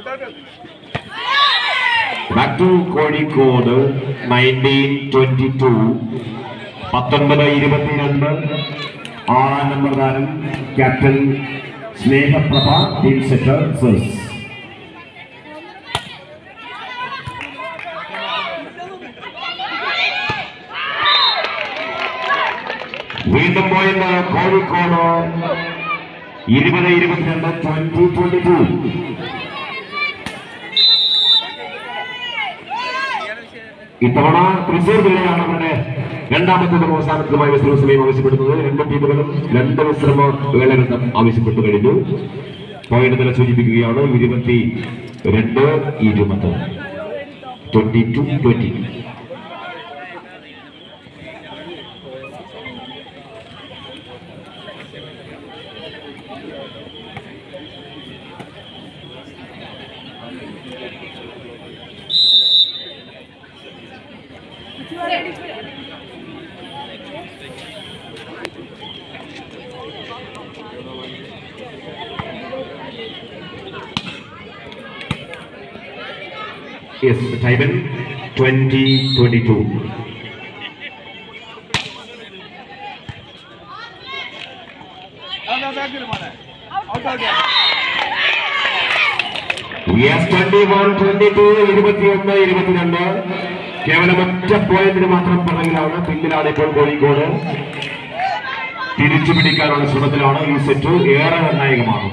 Back to Kozhikode nineteen twenty two പത്തൊൻപത് ഇരുപത്തിരണ്ട് ആറാം നമ്പർ താരം ക്യാപ്റ്റൻ സ്നേഹപ്രഭ ടീം സെറ്റർ ഫേഴ്സ് വീണ്ടും പോയത് കോഴിക്കോട് ഇരുപത് ഇരുപത്തിരണ്ട് ട്വന്റി ട്വന്റി ടു ഇത്തവണ തൃശൂർ ജില്ലയാണ് അവരുടെ രണ്ടാമത്തതും അവസാനത്തതുമായ വിശ്രമ സമയം ആവശ്യപ്പെടുന്നത് രണ്ട് ടീമുകളും രണ്ട് വിശ്രമ വേളകൾ ആവശ്യപ്പെട്ടു കഴിഞ്ഞു പോയിന്റ് നില സൂചിപ്പിക്കുകയാണ് ഇരുപത്തി രണ്ട് ഇരുപത് twenty two twenty Yes, Taiwan 2022. Yes, 21, 22, 21, 22. കേവലം ഒറ്റ പോയിന്റിന് മാത്രം പിറകിലാണ് പിന്നിലാണ് ഇപ്പോൾ കോഴിക്കോട് തിരിച്ചു പിടിക്കാനുള്ള ശ്രമത്തിലാണ് ഈ സെറ്റ് ഏറെ നിർണായകമാണ്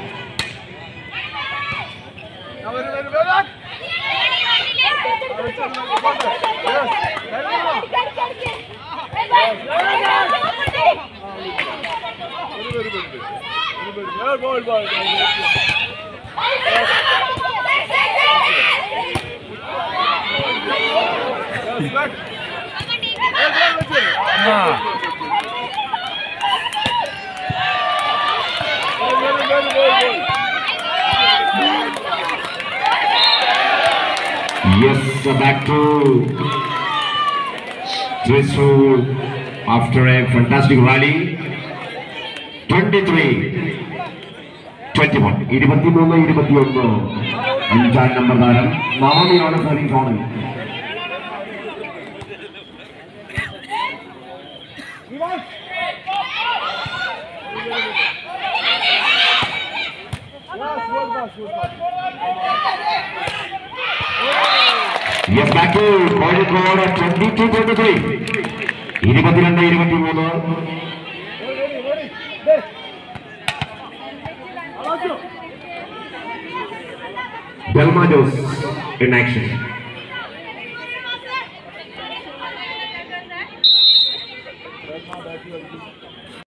Yes, back to Thrissur after a fantastic rally. 23, 21, ഇരുപത്തിമൂന്ന് ഇരുപത്തിയൊന്ന് അഞ്ചാം നമ്പർ താരം നവമിയാണ് സർവീസ് ഓണിൽ Yes, back to Kozhikode twenty two twenty three ഇരുപത്തിരണ്ട് ഇരുപത്തിമൂന്ന് Delma Jose in action. Thank you.